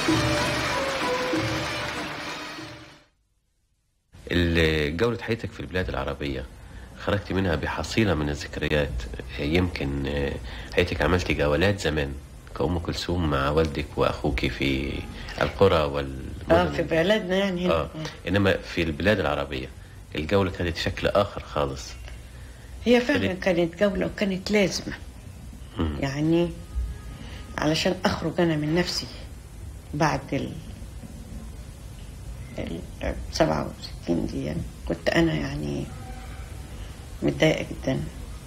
جولة حياتك في البلاد العربية خرجت منها بحصيلة من الذكريات يمكن حياتك عملت جولات زمان كأم كلثوم مع والدك وأخوك في القرى والمدن اه في بلدنا يعني هنا آه. إنما في البلاد العربية الجولة كانت شكل آخر خالص هي فعلا كانت جولة وكانت لازمة مم. يعني علشان أخرج أنا من نفسي بعد ال ال 67 دي يعني كنت أنا يعني متضايقة جدا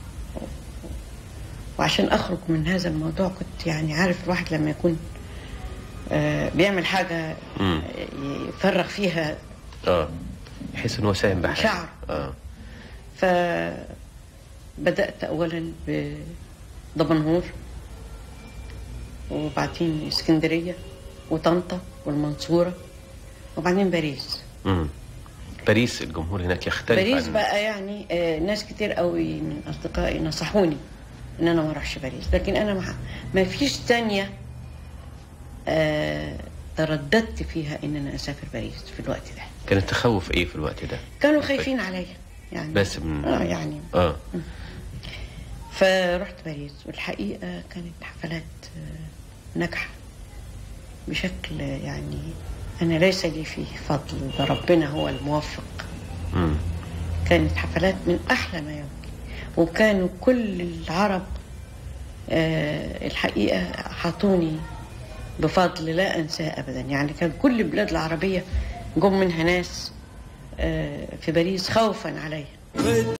وعشان أخرج من هذا الموضوع كنت يعني عارف الواحد لما يكون آه، بيعمل حاجة مم. يفرغ فيها آه يحس إن هو ساهم بحاجة شعر. آه فبدأت أولا بدمنهور وبعدين اسكندرية وطنطا والمنصورة وبعدين باريس مم. باريس الجمهور هناك يختلف باريس عن بقى يعني آه، ناس كتير قوي من أصدقائي نصحوني إن أنا ما أروحش باريس لكن أنا ما, ما فيش ثانية آه، ترددت فيها إن أنا أسافر باريس في الوقت ده كان التخوف إيه في الوقت ده كانوا خايفين عليا يعني بس من اه يعني آه فرحت باريس والحقيقة كانت حفلات آه، ناجحة بشكل يعني أنا ليس لي فيه فضل ده ربنا هو الموفق مم. كانت حفلات من أحلى ما يمكن وكانوا كل العرب آه، الحقيقة حاطوني بفضل لا أنساه أبدا يعني كان كل البلاد العربية جم منها ناس آه، في باريس خوفا عليا